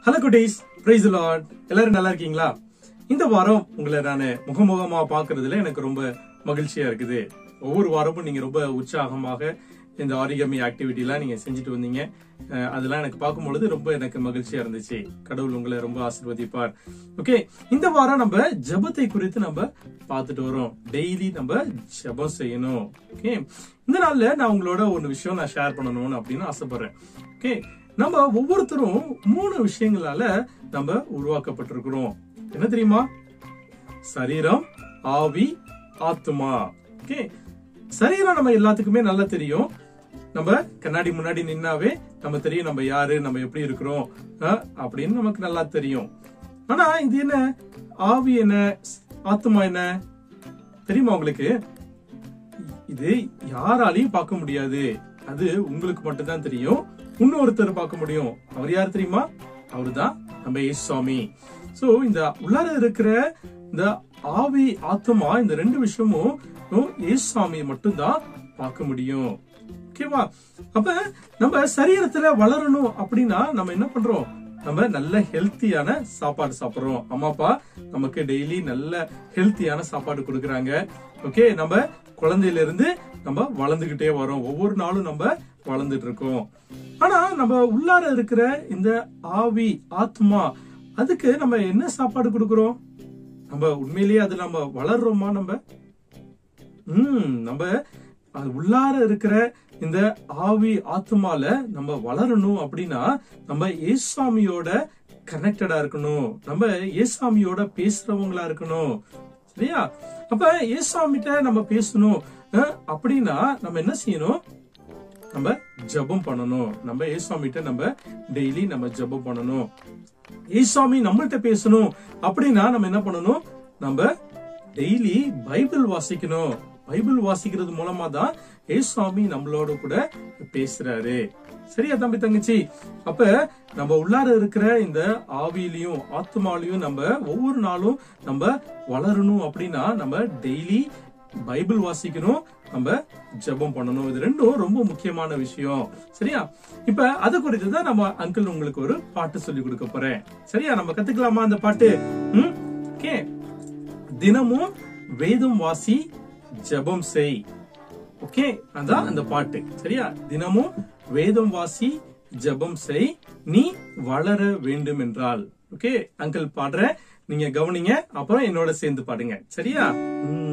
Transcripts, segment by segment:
Hello குட்டீஸ் price Lord எல்லாரும் நல்லா இருக்கீங்களா இந்த வாரம் உங்களை நான் முகமுகமா பாக்குறதுல எனக்கு ரொம்ப மகிழ்ச்சியா இருக்குது ஒவ்வொரு வாரமும் நீங்க ரொம்ப உற்சாகமாக இந்த ஆரிகமி ஆக்டிவிட்டி எல்லாம் நீங்க செஞ்சுட்டு வந்தீங்க அஹ் அதெல்லாம் எனக்கு பார்க்கும் பொழுது ரொம்ப எனக்கு மகிழ்ச்சியா இருந்துச்சு கடவுள் உங்களை ரொம்ப ஆசீர்வதிப்பார் ஓகே இந்த வாரம் நம்ம ஜெபத்தை குறித்து நம்ம பார்த்துட்டு வரோம் டெய்லி நம்ம ஜெபம் செய்யணும் ஓகே இந்த நாள்ல நான் உங்களோட ஒரு விஷயம் நான் ஷேர் பண்ணணும்னு அப்படின்னு ஆசைப்படுறேன் ஓகே நம்ம ஒவ்வொருத்தரும் மூணு விஷயங்களால நம்ம உருவாக்கப்பட்டிருக்கிறோம் என்ன தெரியுமா சரீரம் ஆவி ஆத்மா ஓகே சரீரம் நம்ம எல்லாத்துக்குமே நல்லா தெரியும் நம்ம கண்ணாடி முன்னாடி நின்னாவே நம்ம தெரியும் நம்ம யாரு நம்ம எப்படி இருக்கிறோம் அஹ், அப்படின்னு நமக்கு நல்லா தெரியும் ஆனா இது என்ன ஆவி என்ன ஆத்மா என்ன தெரியுமா உங்களுக்கு இது யாராலையும் பார்க்க முடியாது அது உங்களுக்கு மட்டும்தான் தெரியும் இன்னொருத்தர் பார்க்க முடியும் அவர் யார் தெரியுமா அவர்தான் நம்ம ஏசுவாமி சோ இந்த உள்ளார இருக்கிற இந்த ஆவி ஆத்மா இந்த ரெண்டு விஷயமும் ஏசுவாமி மட்டும்தான் பார்க்க முடியும் ஓகேவா அப்ப நம்ம சரீரத்துல வளரணும் அப்படின்னா நம்ம என்ன பண்றோம் நம்ம நல்ல ஹெல்த்தியான சாப்பாடு சாப்பிடுறோம் அம்மா அப்பா நமக்கு டெய்லி நல்ல ஹெல்த்தியான சாப்பாடு கொடுக்கறாங்க ஓகே நம்ம குழந்தையில இருந்து நம்ம வளர்ந்துகிட்டே வரோம் ஒவ்வொரு நாளும் நம்ம வளர்ந்துட்டு இருக்கோம் ஆனா நம்ம உள்ளார இருக்கிற இந்த ஆவி ஆத்மா அதுக்கு நம்ம என்ன சாப்பாடு கொடுக்கறோம் நம்ம உண்மையிலேயே அது நம்ம வளர்றோமா நம்ம ம் நம்ம அது உள்ளார இருக்கிற இந்த ஆவி ஆத்மால நம்ம வளரணும் அப்படின்னா நம்ம ஏசாமியோட கனெக்டடா இருக்கணும் நம்ம ஏசாமியோட பேசுறவங்களா இருக்கணும் சரியா அப்ப ஏசாமிட்ட நம்ம பேசணும் அஹ், அப்படின்னா நம்ம என்ன செய்யணும் நம்ம ஜெபம் பண்ணணும் நம்ம ஏசாமிட்ட நம்ம டெய்லி நம்ம ஜெபம் பண்ணணும் ஏசாமி நம்மள்ட்ட பேசணும் அப்படின்னா நம்ம என்ன பண்ணணும் நம்ம டெய்லி பைபிள் வாசிக்கணும் பைபிள் வாசிக்கிறது மூலமா தான் ஏசாமி நம்மளோட கூட பேசுறாரு சரியா தம்பி தங்கச்சி அப்ப நம்ம உள்ளார இருக்கிற இந்த ஆவியிலையும் ஆத்மாலையும் நம்ம ஒவ்வொரு நாளும் நம்ம வளரணும் அப்படின்னா நம்ம டெய்லி பைபிள் வாசிக்கணும் நம்ம ஜெபம் பண்ணணும் இது ரெண்டும் ரொம்ப முக்கியமான விஷயம் சரியா இப்ப அது குறித்து தான் நம்ம அங்கிள் உங்களுக்கு ஒரு பாட்டு சொல்லி கொடுக்க போறேன் சரியா நம்ம கத்துக்கலாமா அந்த பாட்டு ம் ஓகே தினமும் வேதம் வாசி ஜெபம் செய் ஓகே அதான் அந்த பாட்டு சரியா தினமும் வேதம் வாசி ஜெபம் செய் நீ வளர வேண்டும் என்றால் ஓகே அங்கிள் பாடுற நீங்க கவனிங்க அப்புறம் என்னோட சேர்ந்து பாடுங்க சரியா உம்.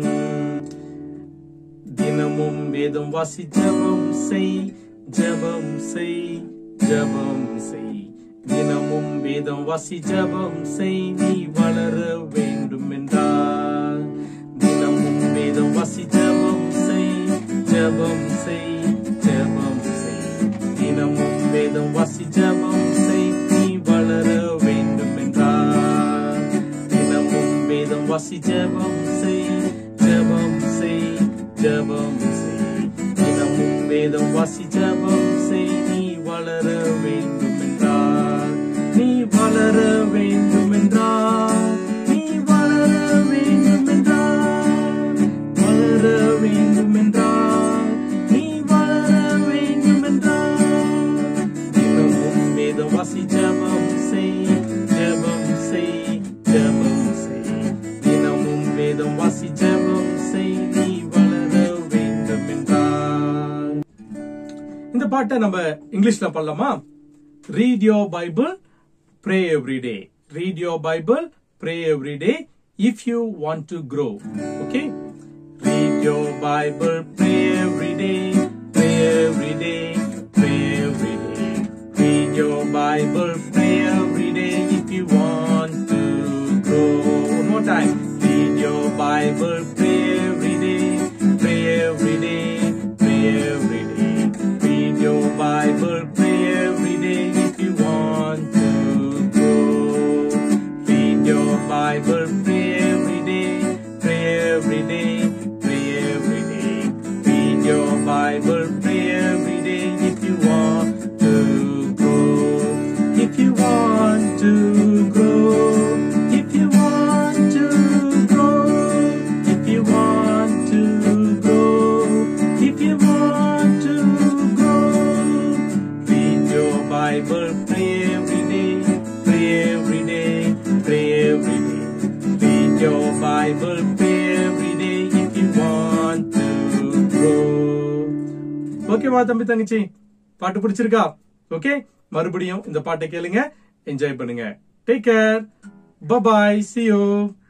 தினமும் வேதம் வாசி ஜெபம் செய் ஜெபம் செய் ஜெபம் செய் தினமும் வேதம் வாசி ஜெபம் செய் நீ வளர வேண்டும் என்றால் தினமும் வேதம் வாசி ஜெபம் செய் ஜெபம் செய் ஜெபம் செய் தினமும் வேதம் வாசி ஜெபம் செய் நீ வளர வேண்டும் என்றால் தினமும் வேதம் வாசி ஜெபம் செய் ஜெபம் செய் ஜெபம் செய் தினமும் வேதம் வாசி ஜெபம் செய் நீ வளர வேண்டும் என்றால் நீ வளர வேண்டும் என்றால் நீ வளர வேண்டும் என்றால் வளர வேண்டும் என்றால் நீ வளர வேண்டும் என்றால் தினமும் வேதம் வாசி ஜெபம் செய் ஜெபம் செய் ஜெபம் செய் தினமும் வேதம் வாசி ஜெபம் செய் நீ வளர வேண்டும் என்றால் இந்த பாட்டை நம்ம இங்கிலீஷ்ல பாடலாமா read your Bible pray every day read your Bible pray every day if you want to grow okay read your Bible pray every day pray every day pray every day read your Bible pray every day if you want to grow one more time read your Bible pray every day pray every day pray every day Read your Bible, pray every day if you want to grow. Read your Bible, pray every day, pray every day, pray every day. Read your Bible, pray every day if you want to grow. If you want to grow, if you want to grow, if you want to grow, if you want to grow. Read your Bible, pray every day, pray Bible pray every day if you want to grow. ஓகேவா தம்பி தங்கச்சி பாட்டு பிடிச்சிருக்கா okay மறுபடியும் இந்த பாட்டை கேளுங்க enjoy பண்ணுங்க take care bye bye see you